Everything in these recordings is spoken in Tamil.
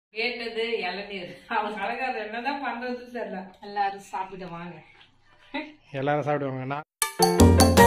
கேட்டது இளநீர் அவன் கடைக்காரர் என்னதான் பண்றதுன்னு தெரியல எல்லாரும் சாப்பிட வாங்க எல்லாரும் சாப்பிடுவாங்க நான்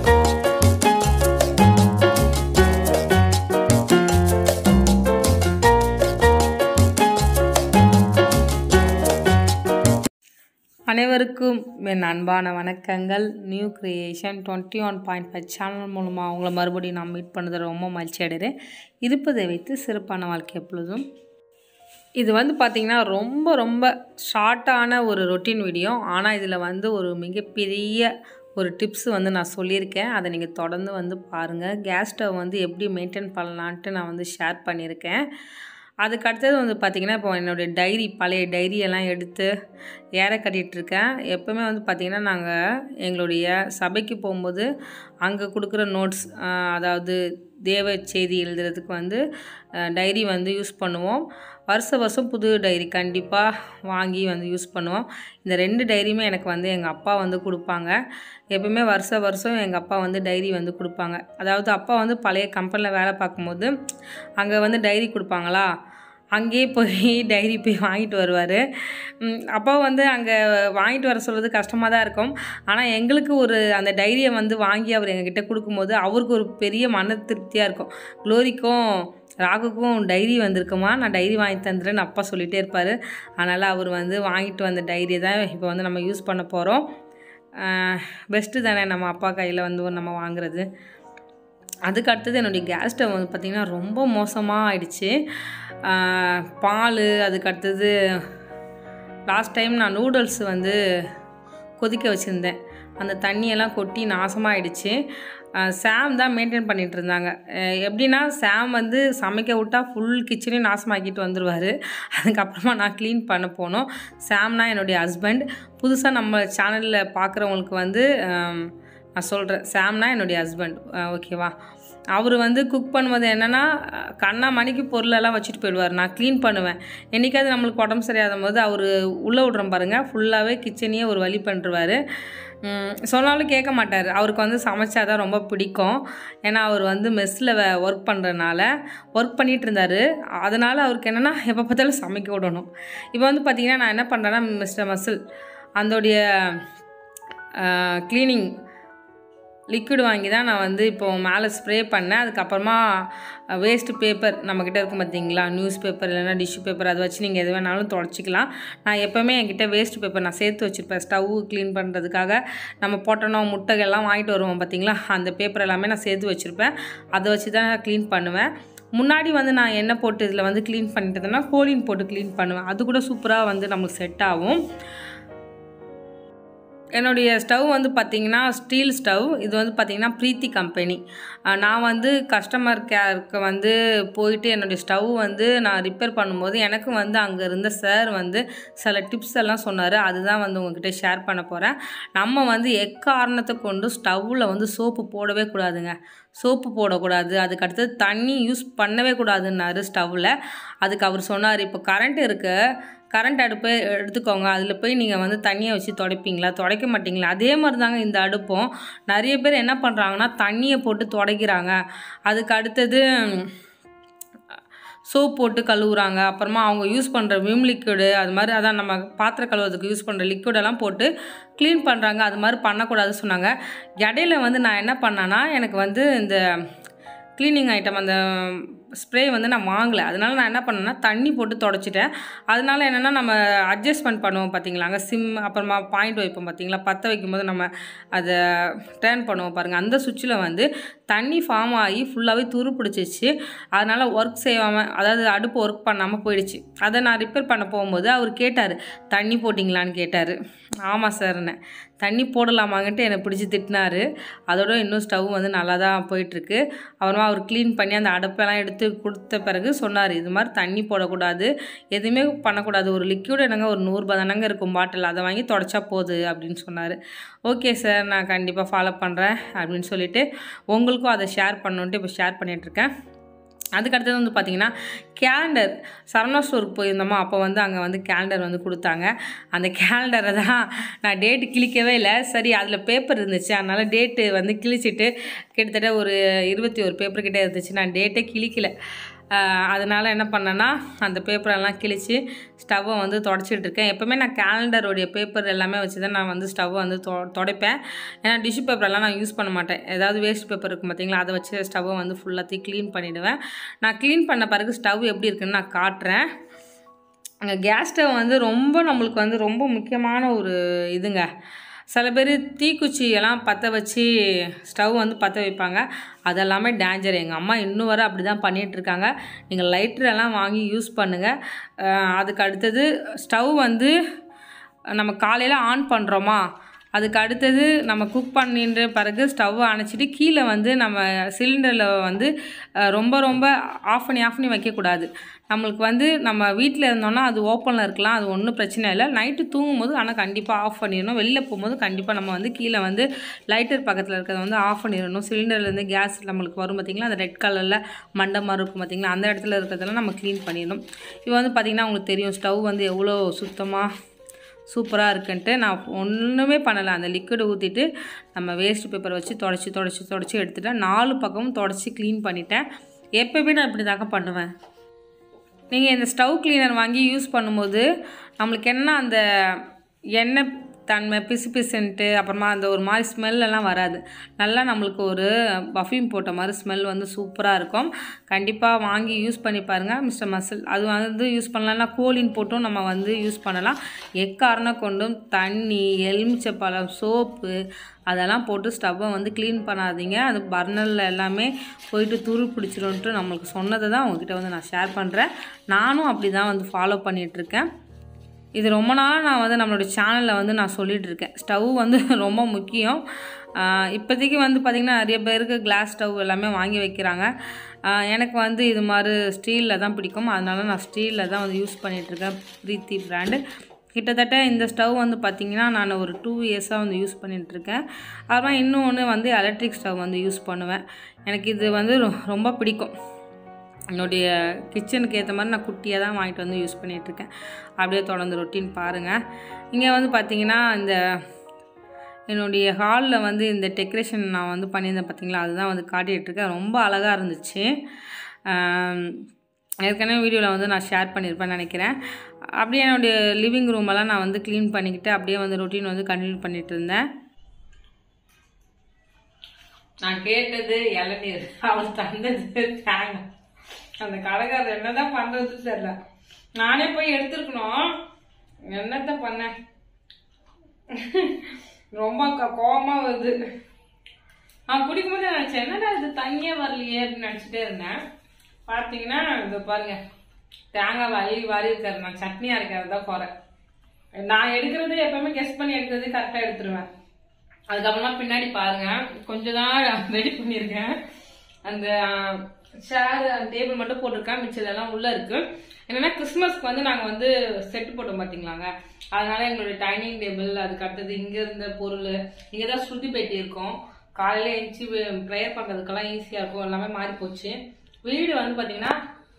அனைவருக்கும் என் அன்பான வணக்கங்கள் new creation twenty one point five channel மூலமாக அவங்கள மறுபடியும் நான் மீட் பண்ணது ரொம்ப மகிழ்ச்சி அடைகிறேன் இருப்பதை வைத்து சிறப்பான வாழ்க்கை எப்பொழுதும் இது வந்து பார்த்திங்கன்னா ரொம்ப ரொம்ப ஷார்ட்டான ஒரு ரொட்டீன் வீடியோ ஆனால் இதில் வந்து ஒரு மிகப்பெரிய ஒரு டிப்ஸ் வந்து நான் சொல்லியிருக்கேன் அதை நீங்கள் தொடர்ந்து வந்து பாருங்கள் கேஸ் ஸ்டவ் வந்து எப்படி மெயின்டைன் பண்ணலான்ட்டு நான் வந்து ஷேர் பண்ணியிருக்கேன் அதுக்கு அடுத்தது வந்து பார்த்திங்கன்னா இப்போ என்னுடைய டைரி பழைய டைரி எல்லாம் எடுத்து ஏற கட்டிகிட்ருக்கேன் எப்போவுமே வந்து பார்த்திங்கன்னா நாங்கள் எங்களுடைய சபைக்கு போகும்போது அங்கே கொடுக்குற நோட்ஸ் அதாவது தேவ செய்தி எழுதுறதுக்கு வந்து டைரி வந்து யூஸ் பண்ணுவோம் வருஷ வருஷம் புது டைரி கண்டிப்பாக வாங்கி வந்து யூஸ் பண்ணுவோம் இந்த ரெண்டு டைரியுமே எனக்கு வந்து எங்கள் அப்பா வந்து கொடுப்பாங்க எப்பவுமே வருஷ வருஷம் எங்கள் அப்பா வந்து டைரி வந்து கொடுப்பாங்க அதாவது அப்பா வந்து பழைய கம்பெனியில் வேலை பார்க்கும்போது அங்கே வந்து டைரி கொடுப்பாங்களா அங்கேயே போய் டைரி போய் வாங்கிட்டு வருவார் அப்பா வந்து அங்கே வாங்கிட்டு வர சொல்கிறது கஷ்டமாக தான் இருக்கும் ஆனால் எங்களுக்கு ஒரு அந்த டைரியை வந்து வாங்கி அவர் எங்ககிட்ட கொடுக்கும்போது அவருக்கு ஒரு பெரிய மன திருப்தியாக இருக்கும் க்ளோரிக்கும் ராகுக்கும் டைரி வந்திருக்குமா நான் டைரி வாங்கி தந்துடுறேன்னு அப்பா சொல்லிகிட்டே இருப்பார் அதனால் அவர் வந்து வாங்கிட்டு வந்த டைரியை தான் இப்போ வந்து நம்ம யூஸ் பண்ண போகிறோம் பெஸ்ட்டு தானே நம்ம அப்பா கையில் வந்து நம்ம வாங்குறது அதுக்கு அடுத்தது என்னுடைய கேஸ் ஸ்டவ் வந்து பார்த்திங்கன்னா ரொம்ப மோசமாக ஆயிடுச்சு பால் அதுக்கு அடுத்தது லாஸ்ட் டைம் நான் நூடுல்ஸ் வந்து கொதிக்க வச்சுருந்தேன் அந்த தண்ணியெல்லாம் கொட்டி நாசமாகிடுச்சு சாம் தான் மெயின்டைன் பண்ணிகிட்டு இருந்தாங்க எப்படின்னா சாம் வந்து சமைக்க விட்டால் ஃபுல் கிச்சனையும் நாசமாக்கிட்டு வந்துடுவார் அதுக்கப்புறமா நான் க்ளீன் பண்ண போனோம் சாம்னா என்னுடைய ஹஸ்பண்ட் புதுசாக நம்ம சேனலில் பார்க்குறவங்களுக்கு வந்து நான் சொல்கிறேன் சாம்னா என்னுடைய ஹஸ்பண்ட் ஓகேவா அவர் வந்து குக் பண்ணுவது என்னென்னா கண்ணா மணிக்கு பொருளெல்லாம் வச்சுட்டு போயிடுவார் நான் க்ளீன் பண்ணுவேன் என்றைக்காவது நம்மளுக்கு உடம்பு சரியாத போது அவர் உள்ளே விட்றோம் பாருங்கள் ஃபுல்லாகவே கிச்சனையே ஒரு வழி பண்ணுறாரு சொன்னாலும் கேட்க மாட்டார் அவருக்கு வந்து சமைச்சா தான் ரொம்ப பிடிக்கும் ஏன்னா அவர் வந்து மெஸ்ஸில் ஒர்க் பண்ணுறனால ஒர்க் பண்ணிகிட்டு இருந்தார் அதனால் அவருக்கு என்னென்னா எப்போ பார்த்தாலும் சமைக்க விடணும் இப்போ வந்து பார்த்திங்கன்னா நான் என்ன பண்ணுறேன்னா மிஸ்டர் மசில் அதோடைய க்ளீனிங் லிக்விட் வாங்கி தான் நான் வந்து இப்போது மேலே ஸ்ப்ரே பண்ணேன் அதுக்கப்புறமா வேஸ்ட்டு பேப்பர் நம்மக்கிட்ட இருக்கும் பார்த்தீங்களா நியூஸ் பேப்பர் இல்லைன்னா டிஷ்யூ பேப்பர் அதை வச்சு நீங்கள் எது வேணாலும் தொடச்சிக்கலாம் நான் எப்போவுமே என்கிட்ட வேஸ்ட் பேப்பர் நான் சேர்த்து வச்சுருப்பேன் ஸ்டவ் க்ளீன் பண்ணுறதுக்காக நம்ம பொட்டணம் முட்டைகள்லாம் வாங்கிட்டு வருவோம் பார்த்தீங்களா அந்த பேப்பர் எல்லாமே நான் சேர்த்து வச்சுருப்பேன் அதை வச்சு தான் நான் க்ளீன் பண்ணுவேன் முன்னாடி வந்து நான் எண்ணெய் போட்டு இதில் வந்து க்ளீன் பண்ணிட்டதுன்னா கோலின் போட்டு க்ளீன் பண்ணுவேன் அது கூட சூப்பராக வந்து நம்மளுக்கு செட் ஆகும் என்னுடைய ஸ்டவ் வந்து பார்த்திங்கன்னா ஸ்டீல் ஸ்டவ் இது வந்து பார்த்திங்கன்னா ப்ரீத்தி கம்பெனி நான் வந்து கஸ்டமர் கேருக்கு வந்து போயிட்டு என்னுடைய ஸ்டவ் வந்து நான் ரிப்பேர் பண்ணும்போது எனக்கு வந்து அங்கே இருந்த சார் வந்து சில டிப்ஸ் எல்லாம் சொன்னார் அதுதான் வந்து உங்ககிட்ட ஷேர் பண்ண போகிறேன் நம்ம வந்து எக்காரணத்தை கொண்டு ஸ்டவ்வில் வந்து சோப்பு போடவே கூடாதுங்க சோப்பு போடக்கூடாது அதுக்கு அடுத்தது தண்ணி யூஸ் பண்ணவே கூடாதுன்னாரு ஸ்டவ்வில் அதுக்கு அவர் சொன்னார் இப்போ கரண்ட் இருக்கு கரண்ட் அடுப்பை எடுத்துக்கோங்க அதில் போய் நீங்கள் வந்து தண்ணியை வச்சு துடைப்பீங்களா துடைக்க மாட்டிங்களா அதே மாதிரி தாங்க இந்த அடுப்பும் நிறைய பேர் என்ன பண்ணுறாங்கன்னா தண்ணியை போட்டு துடைக்கிறாங்க அதுக்கு அடுத்தது சோப் போட்டு கழுவுறாங்க அப்புறமா அவங்க யூஸ் பண்ணுற விம் லிக்விடு அது மாதிரி அதான் நம்ம பாத்திரம் கழுவுறதுக்கு யூஸ் பண்ணுற லிக்விடெல்லாம் போட்டு க்ளீன் பண்ணுறாங்க அது மாதிரி பண்ணக்கூடாதுன்னு சொன்னாங்க இடையில வந்து நான் என்ன பண்ணேன்னா எனக்கு வந்து இந்த க்ளீனிங் ஐட்டம் அந்த ஸ்ப்ரே வந்து நான் வாங்கலை அதனால நான் என்ன பண்ணேன்னா தண்ணி போட்டு தொடச்சிட்டேன் அதனால என்னென்னா நம்ம அட்ஜஸ்ட்மெண்ட் பண்ணுவோம் பார்த்தீங்களாங்க சிம் அப்புறமா பாயிண்ட் வைப்போம் பார்த்தீங்களா பற்ற வைக்கும்போது நம்ம அதை டேர்ன் பண்ணுவோம் பாருங்கள் அந்த சுவிட்சில் வந்து தண்ணி ஃபார்ம் ஆகி ஃபுல்லாகவே துரு பிடிச்சிச்சு அதனால் ஒர்க் செய்யாமல் அதாவது அடுப்பு ஒர்க் பண்ணாமல் போயிடுச்சு அதை நான் ரிப்பேர் பண்ண போகும்போது அவர் கேட்டார் தண்ணி போட்டிங்களான்னு கேட்டார் ஆமாம் சார்ண்ணே தண்ணி போடலாமாங்கன்ட்டு என்னை பிடிச்சி திட்டினார் அதோட இன்னும் ஸ்டவ் வந்து நல்லா தான் போயிட்டுருக்கு அப்புறமா அவர் க்ளீன் பண்ணி அந்த அடுப்பெல்லாம் எடுத்து கொடுத்த பிறகு சொன்னார் இது மாதிரி தண்ணி போடக்கூடாது எதுவுமே பண்ணக்கூடாது ஒரு லிக்யூட் என்னங்க ஒரு நூறுரூபா தானங்க இருக்கும் பாட்டில் அதை வாங்கி தொடச்சா போகுது அப்படின்னு சொன்னார் ஓகே சார் நான் கண்டிப்பாக ஃபாலோ பண்ணுறேன் அப்படின்னு சொல்லிவிட்டு உங்களுக்கும் அதை ஷேர் பண்ணணுன்ட்டு இப்போ ஷேர் பண்ணிகிட்ருக்கேன் அதுக்கடுத்தது வந்து பார்த்திங்கன்னா கேலண்டர் சரவணா ஸ்டோருக்கு போயிருந்தோமா அப்போ வந்து அங்கே வந்து கேலண்டர் வந்து கொடுத்தாங்க அந்த கேலண்டரை தான் நான் டேட்டு கிழிக்கவே இல்லை சரி அதில் பேப்பர் இருந்துச்சு அதனால் டேட்டு வந்து கிழிச்சிட்டு கிட்டத்தட்ட ஒரு இருபத்தி ஒரு பேப்பர் கிட்டே இருந்துச்சு நான் டேட்டே கிழிக்கல அதனால் என்ன பண்ணேன்னா அந்த பேப்பரெல்லாம் கிழிச்சு ஸ்டவ்வை வந்து தொடச்சிட்டு இருக்கேன் எப்போவுமே நான் கேலண்டருடைய பேப்பர் எல்லாமே வச்சு தான் நான் வந்து ஸ்டவ்வை வந்து தொ துடைப்பேன் ஏன்னா டிஷ்யூ பேப்பர்லாம் நான் யூஸ் பண்ண மாட்டேன் ஏதாவது வேஸ்ட் பேப்பர் இருக்கும் பார்த்தீங்களா அதை வச்சு ஸ்டவ்வை வந்து ஃபுல்லாத்தையும் க்ளீன் பண்ணிவிடுவேன் நான் க்ளீன் பண்ண பிறகு ஸ்டவ் எப்படி இருக்குன்னு நான் காட்டுறேன் அங்கே கேஸ் ஸ்டவ் வந்து ரொம்ப நம்மளுக்கு வந்து ரொம்ப முக்கியமான ஒரு இதுங்க சில பேர் தீக்குச்சி எல்லாம் பற்ற வச்சு ஸ்டவ் வந்து பற்ற வைப்பாங்க அதெல்லாமே டேஞ்சர் எங்கள் அம்மா இன்னும் வரை அப்படி தான் பண்ணிகிட்ருக்காங்க நீங்கள் லைட்டர் எல்லாம் வாங்கி யூஸ் பண்ணுங்கள் அஹ் அதுக்கு அடுத்தது ஸ்டவ் வந்து நம்ம காலையில் ஆன் பண்ணுறோமா அதுக்கு அடுத்தது நம்ம குக் பண்ணின்ற பிறகு ஸ்டவ்வை அணைச்சிட்டு கீழே வந்து நம்ம சிலிண்டரில் வந்து அஹ், ரொம்ப ரொம்ப ஆஃப் பண்ணி ஆஃப் பண்ணி வைக்கக்கூடாது நம்மளுக்கு வந்து நம்ம வீட்டில் இருந்தோம்னா அது ஓப்பனில் இருக்கலாம் அது ஒன்றும் பிரச்சனை இல்லை நைட்டு தூங்கும்போது ஆனால் கண்டிப்பாக ஆஃப் பண்ணிடணும் வெளில போகும்போது கண்டிப்பாக நம்ம வந்து கீழே வந்து லைட்டர் பக்கத்தில் இருக்கிறத வந்து ஆஃப் பண்ணிடணும் சிலிண்டர்லேருந்து கேஸ் நம்மளுக்கு வரும் பார்த்திங்களா அந்த ரெட் கலரில் மண்டை மாதிரி இருக்கும் பார்த்திங்களா அந்த இடத்துல இருக்கிறதெல்லாம் நம்ம க்ளீன் பண்ணிடணும் இப்போ வந்து பார்த்திங்கன்னா உங்களுக்கு தெரியும் ஸ்டவ் வந்து எவ்வளோ சுத்தமாக சூப்பராக இருக்குன்ட்டு நான் ஒன்றுமே பண்ணலை அந்த லிக்விட் ஊற்றிட்டு நம்ம வேஸ்ட் பேப்பர் வச்சு தொடச்சி தொடச்சி தொடச்சி எடுத்துட்டேன் நாலு பக்கமும் தொடச்சி க்ளீன் பண்ணிட்டேன் எப்போவுமே நான் இப்படி தாங்க பண்ணுவேன் நீங்கள் இந்த ஸ்டவ் கிளீனர் வாங்கி யூஸ் பண்ணும்போது நம்மளுக்கு என்ன அந்த எண்ணெய் தன்மை பிசு பிசுன்ட்டு அப்புறமா அந்த ஒரு மாதிரி smell எல்லாம் வராது நல்லா நம்மளுக்கு ஒரு பஃப்யூம் போட்ட மாதிரி ஸ்மெல் வந்து சூப்பராக இருக்கும் கண்டிப்பாக வாங்கி யூஸ் பண்ணி பாருங்கள் மிஸ்டர் மசில் அது வந்து யூஸ் பண்ணலாம்னா கோலின் போட்டும் நம்ம வந்து யூஸ் பண்ணலாம் எக்காரணம் கொண்டும் தண்ணி எலுமிச்சப்பழம் சோப்பு அதெல்லாம் போட்டு ஸ்டவ்வை வந்து க்ளீன் பண்ணாதீங்க அது பர்னரில் எல்லாமே போயிட்டு துரு பிடிச்சிரும்ன்ட்டு நம்மளுக்கு சொன்னதை தான் உங்ககிட்ட வந்து நான் ஷேர் பண்ணுறேன் நானும் அப்படி தான் வந்து ஃபாலோ பண்ணிகிட்ருக்கேன் இது ரொம்ப நாளாக நான் வந்து நம்மளுடைய சேனலில் வந்து நான் சொல்லிட்டு இருக்கேன் ஸ்டவ் வந்து ரொம்ப முக்கியம் ஆஹ் இப்போதைக்கு வந்து பார்த்திங்கன்னா நிறைய பேருக்கு கிளாஸ் ஸ்டவ் எல்லாமே வாங்கி வைக்கிறாங்க ஆஹ் எனக்கு வந்து இது மாதிரி ஸ்டீலில் தான் பிடிக்கும் அதனால நான் ஸ்டீலில் தான் வந்து யூஸ் பண்ணிகிட்ருக்கேன் ப்ரீத்தி பிராண்டு கிட்டத்தட்ட இந்த ஸ்டவ் வந்து பார்த்திங்கன்னா நான் ஒரு டூ இயர்ஸாக வந்து யூஸ் பண்ணிகிட்ருக்கேன் அப்புறமா இன்னொன்று வந்து எலக்ட்ரிக் ஸ்டவ் வந்து யூஸ் பண்ணுவேன் எனக்கு இது வந்து ரொ- ரொம்ப பிடிக்கும் என்னுடைய கிச்சனுக்கு ஏற்ற மாதிரி நான் குட்டியாக தான் வாங்கிட்டு வந்து யூஸ் பண்ணிகிட்ருக்கேன் அப்படியே தொடர்ந்து ரொட்டீன் பாருங்கள் இங்கே வந்து பார்த்தீங்கன்னா இந்த என்னுடைய ஹாலில் வந்து இந்த டெக்கரேஷன் நான் வந்து பண்ணியிருந்தேன் பார்த்தீங்களா அதுதான் வந்து காட்டிகிட்ருக்கேன் ரொம்ப அழகாக இருந்துச்சு ஆம், ஏற்கனவே வீடியோவில் வந்து நான் ஷேர் பண்ணியிருப்பேன்னு நினைக்கிறேன் அப்படியே என்னுடைய லிவிங் ரூமெல்லாம் நான் வந்து க்ளீன் பண்ணிக்கிட்டு அப்படியே வந்து ரொட்டீன் வந்து கண்டினியூ பண்ணிட்டு இருந்தேன் நான் கேட்டது இளநீர் அவள் தந்தது தேங்காய் அந்த கடைக்காரர் என்னதான் பண்றது தெரியல நானே போய் எடுத்துருக்கணும் என்னத்த பண்ணேன் ரொம்ப க- கோவமா வருது நான் குடிக்கும்போது நினைச்சேன் என்னடா இது தனியா வரலையே அப்படின்னு நினைச்சிட்டே இருந்தேன் பார்த்தீங்கன்னா இது பாருங்க தேங்காய் வலி வாரி இருக்காரு நான் சட்னி அரைக்கிறது தான் போறேன் நான் எடுக்கிறது எப்பவுமே கெஸ்ட் பண்ணி எடுக்கிறது கரெக்டாக எடுத்துருவேன் அதுக்கப்புறமா பின்னாடி பாருங்க கொஞ்சம் தான் ரெடி பண்ணியிருக்கேன் அந்த சேர் டேபிள் மட்டும் போட்டிருக்கேன் மிச்சதெல்லாம் உள்ள இருக்கு என்னன்னா கிறிஸ்மஸ்க்கு வந்து நாங்கள் வந்து செட்டு போட்டோம் பார்த்தீங்களாங்க அதனால எங்களுடைய டைனிங் டேபிள் அதுக்கு அடுத்தது இங்க இருந்த பொருள் இங்கே தான் ஸ்ருதி பெட்டி இருக்கும் காலையில எழுந்துச்சி ப்ரேயர் பண்ணுறதுக்கெல்லாம் ஈஸியாக இருக்கும் எல்லாமே மாறி போச்சு வீடு வந்து பார்த்தீங்கன்னா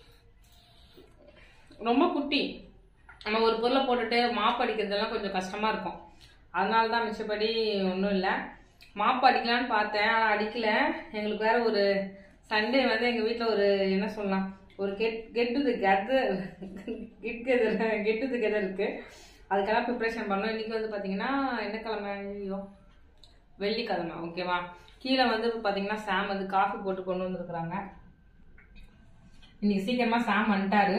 ரொம்ப குட்டி நம்ம ஒரு பொருளை போட்டுட்டு மாப் அடிக்கிறதெல்லாம் கொஞ்சம் கஷ்டமா இருக்கும் அதனால தான் மிச்சப்படி ஒன்றும் இல்லை மாப் அடிக்கலான்னு பார்த்தேன் ஆனால் அடிக்கல எங்களுக்கு வேற ஒரு சண்டே வந்து எங்கள் வீட்டில் ஒரு என்ன சொல்லலாம் ஒரு get get together get together get together இருக்கு அதுக்கெல்லாம் ப்ரிப்ரேஷன் பண்ணோம் இன்னைக்கு வந்து பார்த்தீங்கன்னா என்ன கிழமை ஐயோ வெள்ளிக்கிழமை ஓகேவா கீழே வந்து பார்த்தீங்கன்னா சாம் வந்து காஃபி போட்டு கொண்டு வந்திருக்கிறாங்க இன்னைக்கு சீக்கிரமா சாம் வந்துட்டாரு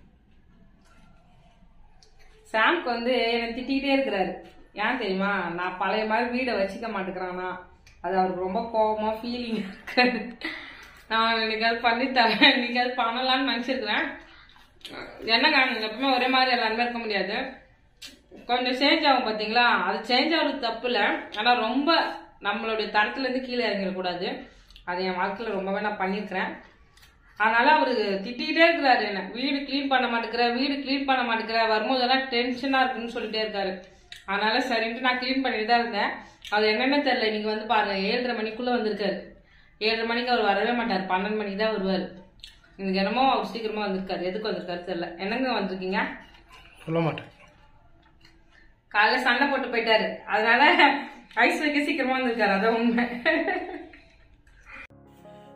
சாம்க்கு வந்து என்னை திட்டிகிட்டே இருக்கிறாரு ஏன் தெரியுமா நான் பழைய மாதிரி வீடை வச்சுக்க மாட்டேங்கிறானா அது அவருக்கு ரொம்ப கோபமா ஃபீலிங் இருக்காரு நான் இன்னைக்காவது பண்ணித்தரேன் இன்னைக்காவது பண்ணலாம்னு நினச்சிருக்கிறேன் என்னங்க எப்பவுமே ஒரே மாதிரி எல்லாருமே இருக்க முடியாது கொஞ்சம் சேஞ்ச் ஆகும் பார்த்தீங்களா அது சேஞ்ச் ஆகுறது தப்பு இல்லை ஆனால் ரொம்ப நம்மளுடைய தரத்துலேருந்து கீழே இறங்கிடக்கூடாது அது என் வாழ்க்கையில் ரொம்பவே நான் பண்ணியிருக்கிறேன் அதனால அவரு திட்டிக்கிட்டே இருக்கிறாரு என்ன வீடு க்ளீன் பண்ண மாட்டேங்கிற வீடு க்ளீன் பண்ண மாட்டேங்கிற வரும்போதெல்லாம் டென்ஷனா இருக்குன்னு சொல்லிட்டே இருக்காரு அதனால சரின்ட்டு நான் க்ளீன் பண்ணிட்டு தான் இருந்தேன் அது என்னன்னு தெரியல இன்னைக்கு வந்து பாருங்க ஏழரை மணிக்குள்ள வந்திருக்காரு ஏழரை மணிக்கு அவர் வரவே மாட்டார் பன்னெண்டு மணிக்கு தான் வருவார் இன்னைக்கு என்னமோ அவர் சீக்கிரமா வந்திருக்காரு எதுக்கு வந்திருக்காரு தெரியல என்னங்க வந்திருக்கீங்க சொல்ல மாட்டேன் காலைல சண்டை போட்டு போயிட்டாரு அதனால ஐஸ் வைக்க சீக்கிரமா வந்திருக்காரு அதான் உண்மை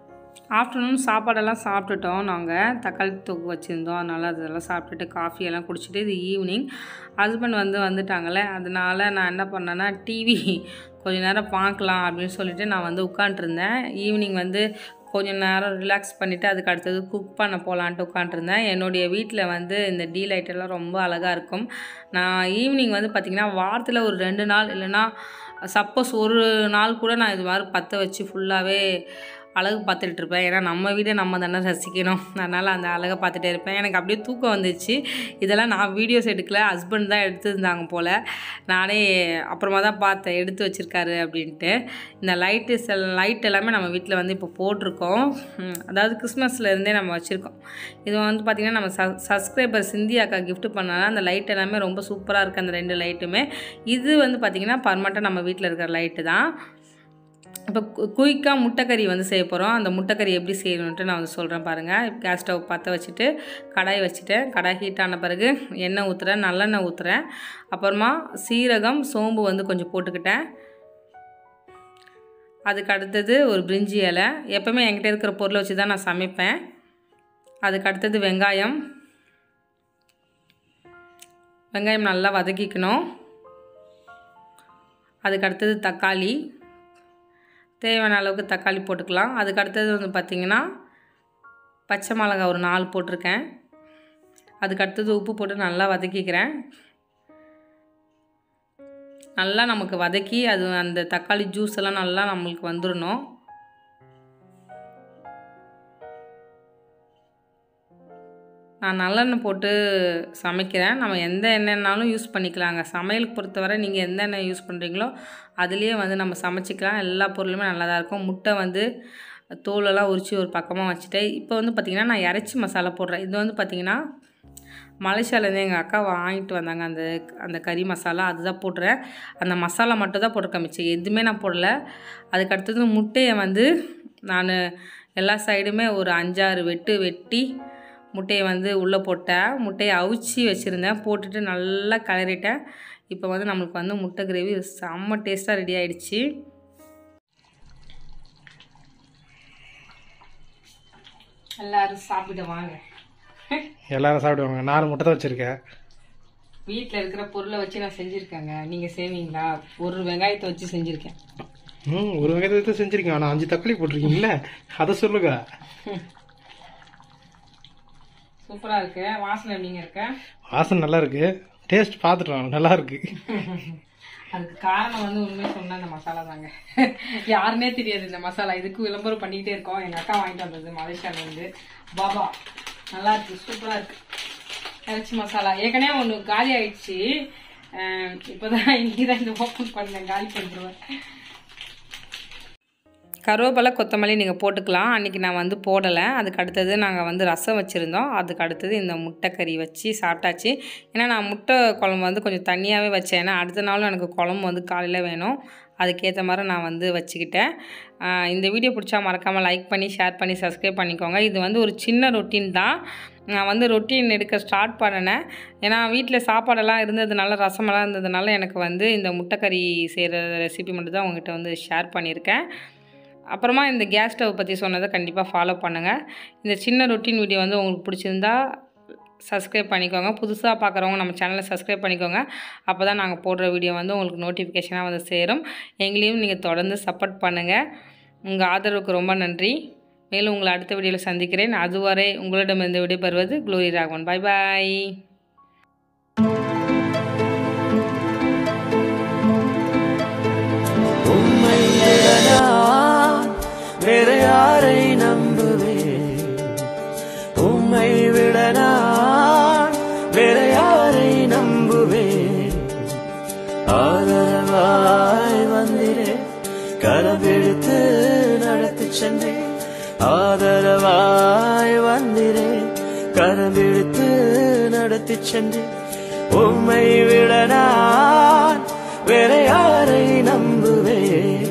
ஆஃப்டர்நூன் சாப்பாடெல்லாம் சாப்பிட்டுட்டோம் நாங்கள் தக்காளி தொக்கு வச்சுருந்தோம் அதனால் அதெல்லாம் சாப்பிட்டுட்டு காஃபி எல்லாம் குடிச்சிட்டு இது ஈவினிங் ஹஸ்பண்ட் வந்து வந்துட்டாங்களே அதனால் நான் என்ன பண்ணேன்னா டிவி கொஞ்ச நேரம் பார்க்கலாம் அப்படின்னு சொல்லிட்டு நான் வந்து உட்காண்ட்ருந்தேன் ஈவினிங் வந்து கொஞ்ச நேரம் ரிலாக்ஸ் பண்ணிவிட்டு அதுக்கு அடுத்தது குக் பண்ண போகலான்ட்டு உட்காண்ட்ருந்தேன் என்னுடைய வீட்டில் வந்து இந்த டீ லைட் எல்லாம் ரொம்ப அழகாக இருக்கும் நான் ஈவினிங் வந்து பார்த்திங்கன்னா வாரத்தில் ஒரு ரெண்டு நாள் இல்லைன்னா சப்போஸ் ஒரு நாள் கூட நான் இது மாதிரி பற்ற வச்சு ஃபுல்லாகவே அழகு பார்த்துட்டு இருப்பேன் ஏன்னா நம்ம வீடை நம்ம தானே ரசிக்கணும் அதனால் அந்த அழகை பார்த்துட்டே இருப்பேன் எனக்கு அப்படியே தூக்கம் வந்துச்சு இதெல்லாம் நான் வீடியோஸ் எடுக்கல ஹஸ்பண்ட் தான் எடுத்துருந்தாங்க போல் நானே அப்புறமா தான் பார்த்தேன் எடுத்து வச்சுருக்காரு அப்படின்ட்டு இந்த லைட்டு செல் லைட் எல்லாமே நம்ம வீட்டில் வந்து இப்போ போட்டிருக்கோம் ம், அதாவது கிறிஸ்மஸ்லேருந்தே நம்ம வச்சுருக்கோம் இது வந்து பார்த்திங்கன்னா நம்ம ச சப்ஸ்கிரைபர் சிந்தி அக்கா gift பண்ணனால அந்த லைட் எல்லாமே ரொம்ப சூப்பராக இருக்குது அந்த ரெண்டு லைட்டுமே இது வந்து பார்த்திங்கன்னா பர்மனெண்ட்டாக நம்ம வீட்டில் இருக்கிற லைட்டு தான் இப்போ குயிக்காக முட்டைக்கறி வந்து செய்ய போகிறோம் அந்த முட்டைக்கறி எப்படி செய்யணுன்ட்டு நான் வந்து சொல்கிறேன் பாருங்கள் கேஸ் ஸ்டவ் பற்ற வச்சுட்டு கடாய் வச்சுட்டேன் கடாய் ஹீட் ஆன பிறகு எண்ணெய் ஊற்றுறேன் நல்லெண்ணெய் ஊற்றுறேன் அப்புறமா சீரகம் சோம்பு வந்து கொஞ்சம் போட்டுக்கிட்டேன் அதுக்கு அடுத்தது ஒரு பிரிஞ்சி இலை எப்போவுமே என்கிட்ட இருக்கிற பொருளை வச்சு தான் நான் சமைப்பேன் அதுக்கு அடுத்தது வெங்காயம் வெங்காயம் நல்லா வதக்கிக்கணும் அதுக்கு அடுத்தது தக்காளி தேவையான அளவுக்கு தக்காளி போட்டுக்கலாம் அதுக்கு அடுத்தது வந்து பார்த்திங்கன்னா பச்சை மிளகாய் ஒரு நாலு போட்டிருக்கேன் அதுக்கு அடுத்தது உப்பு போட்டு நல்லா வதக்கிக்கிறேன் நல்லா நமக்கு வதக்கி அது அந்த தக்காளி ஜூஸ் எல்லாம் நல்லா நம்மளுக்கு வந்துடணும் நான் நல்லெண்ணெய் போட்டு சமைக்கிறேன் நம்ம எந்த எண்ணெய்னாலும் யூஸ் பண்ணிக்கலாங்க சமையலுக்கு பொறுத்தவரை நீங்கள் எந்த எண்ணெய் யூஸ் பண்ணுறீங்களோ அதுலேயே வந்து நம்ம சமைச்சிக்கலாம் எல்லா பொருளுமே நல்லா தான் இருக்கும் முட்டை வந்து தோலெல்லாம் உரித்து ஒரு பக்கமாக வச்சுட்டு இப்போ வந்து பார்த்திங்கன்னா நான் இறைச்சி மசாலா போடுறேன் இது வந்து பார்த்திங்கன்னா மலேசியாவிலேருந்து எங்கள் அக்கா வாங்கிட்டு வந்தாங்க அந்த அந்த கறி மசாலா அதுதான் போடுறேன் அந்த மசாலா மட்டும் தான் போட்டிருக்கேன் மிச்சம் எதுவுமே நான் போடல அதுக்கு அடுத்தது முட்டையை வந்து நான் எல்லா சைடுமே ஒரு அஞ்சாறு வெட்டு வெட்டி முட்டையை வந்து உள்ளே போட்டேன் முட்டையை அவிச்சி வச்சுருந்தேன் போட்டுட்டு நல்லா கிளறிட்டேன் இப்போ வந்து நம்மளுக்கு வந்து முட்டை கிரேவி செம்ம டேஸ்ட்டாக ரெடி ஆயிடுச்சு எல்லாரும் சாப்பிட வாங்க எல்லாரும் சாப்பிடுவாங்க நாலு முட்டை தான் வச்சுருக்கேன் வீட்டில் இருக்கிற பொருளை வச்சு நான் செஞ்சுருக்கேங்க நீங்கள் செய்வீங்களா ஒரு வெங்காயத்தை வச்சு செஞ்சுருக்கேன் ம் ஒரு வெங்காயத்தை செஞ்சுருக்கேன் ஆனால் அஞ்சு தக்காளி போட்டிருக்கீங்களே அதை சொல்லுங்க சூப்பராக இருக்கு வாசனை எப்படிங்க இருக்க வாசனை நல்லா இருக்கு டேஸ்ட் பார்த்துட்டோம் நல்லா இருக்கு அதுக்கு காரணம் வந்து உண்மையை சொன்ன இந்த மசாலா தாங்க யாருன்னே தெரியாது இந்த மசாலா இதுக்கு விளம்பரம் பண்ணிக்கிட்டே இருக்கோம் எங்கள் அக்கா வாங்கிட்டு வந்தது மலேசியாவிலேருந்து பாபா நல்லா இருக்கு சூப்பராக இருக்கு இறைச்சி மசாலா ஏற்கனவே ஒன்று காலி ஆயிடுச்சு அஹ் இப்போதான் இன்னைக்கு தான் இந்த ஓப்பன் பண்ணேன் காலி பண்ணிடுவேன் கருவேப்பிலை கொத்தமல்லி நீங்கள் போட்டுக்கலாம் அன்றைக்கி நான் வந்து போடலை அதுக்கு அடுத்தது நாங்கள் வந்து ரசம் வச்சுருந்தோம் அதுக்கு அடுத்தது இந்த முட்டைக்கறி வச்சு சாப்பிட்டாச்சு ஏன்னா நான் முட்டை குழம்பு வந்து கொஞ்சம் தண்ணியாகவே வச்சேன் ஏன்னா அடுத்த நாளும் எனக்கு குழம்பு வந்து காலையில் வேணும் அதுக்கேற்ற மாதிரி நான் வந்து வச்சுக்கிட்டேன் ஆஹ் இந்த வீடியோ பிடிச்சா மறக்காமல் லைக் பண்ணி ஷேர் பண்ணி சப்ஸ்கிரைப் பண்ணிக்கோங்க இது வந்து ஒரு சின்ன ரொட்டீன் தான் நான் வந்து ரொட்டீன் எடுக்க ஸ்டார்ட் பண்ணினேன் ஏன்னா வீட்டில் சாப்பாடெல்லாம் இருந்ததுனால ரசமெல்லாம் இருந்ததுனால எனக்கு வந்து இந்த முட்டைக்கறி செய்கிற ரெசிபி மட்டும் தான் உங்ககிட்ட வந்து ஷேர் பண்ணியிருக்கேன் அப்புறமா இந்த கேஸ் ஸ்டவ் பற்றி சொன்னதை கண்டிப்பாக ஃபாலோ பண்ணுங்கள் இந்த சின்ன ரொட்டீன் வீடியோ வந்து உங்களுக்கு பிடிச்சிருந்தா சப்ஸ்கிரைப் பண்ணிக்கோங்க புதுசாக பார்க்குறவங்க நம்ம சேனலை சப்ஸ்கிரைப் பண்ணிக்கோங்க அப்போ தான் நாங்கள் போடுற வீடியோ வந்து உங்களுக்கு நோட்டிஃபிகேஷனாக வந்து சேரும் எங்களையும் நீங்கள் தொடர்ந்து சப்போர்ட் பண்ணுங்கள் உங்கள் ஆதரவுக்கு ரொம்ப நன்றி மேலும் உங்களை அடுத்த வீடியோவில் சந்திக்கிறேன் அதுவரை உங்களிடமிருந்து விடைபெறுவது க்ளோரி ராகவன் பை பாய் உம்மை விட நான் வேற யாரை நம்புவேன் உம்மை விட நான் வேற யாரை நம்புவேன் ஆதரவாய் வந்திரே கரவெடுத்து நடத்தி சென்றேன் ஆதரவாய் வந்திரே கரவெடுத்து நடத்தி சென்றேன் உம்மை விட நான் வேற யாரை நம்புவேன்